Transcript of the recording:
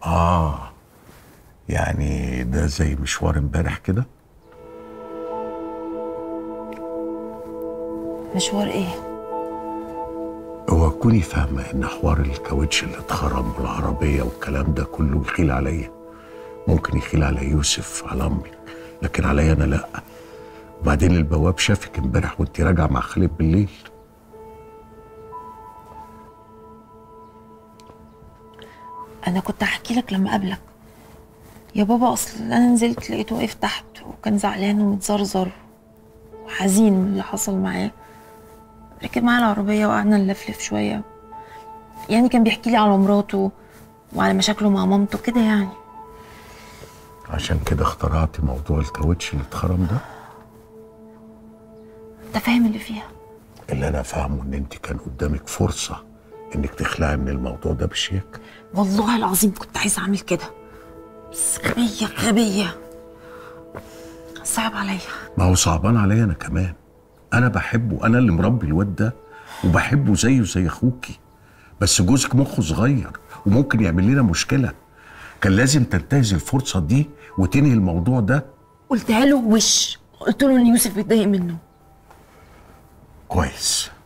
اه يعني ده زي مشوار امبارح كده مشوار ايه هو كوني فاهمة إن حوار الكاوتش اللي اتخرم والعربية والكلام ده كله يخيل عليا ممكن يخيل على يوسف على أمي لكن عليا أنا لأ وبعدين البواب شافك امبارح وانت راجعة مع خالد بالليل انا كنت هحكي لك لما اقابلك يا بابا اصل انا نزلت لقيته واقف تحت وكان زعلان ومتزرزر وحزين من اللي حصل معاه ركب معايا العربيه وقعدنا نلفلف شويه يعني كان بيحكي لي على مراته وعلى مشاكله مع مامته كده يعني عشان كده اخترعتي موضوع الكاوتش اللي اتخرم ده انت فاهم اللي فيها اللي أنا فاهمه إن أنت كان قدامك فرصة إنك تخلعي من الموضوع ده بشيك والله العظيم كنت عايزه اعمل كده بس غبيه غبيه صعب عليا ما هو صعبان عليا انا كمان انا بحبه انا اللي مربي الواد ده وبحبه زيه زي اخوكي بس جوزك مخه صغير وممكن يعمل لنا مشكله كان لازم تنتهز الفرصه دي وتنهي الموضوع ده قلتها له وش قلت له ان يوسف بيتضايق منه كويس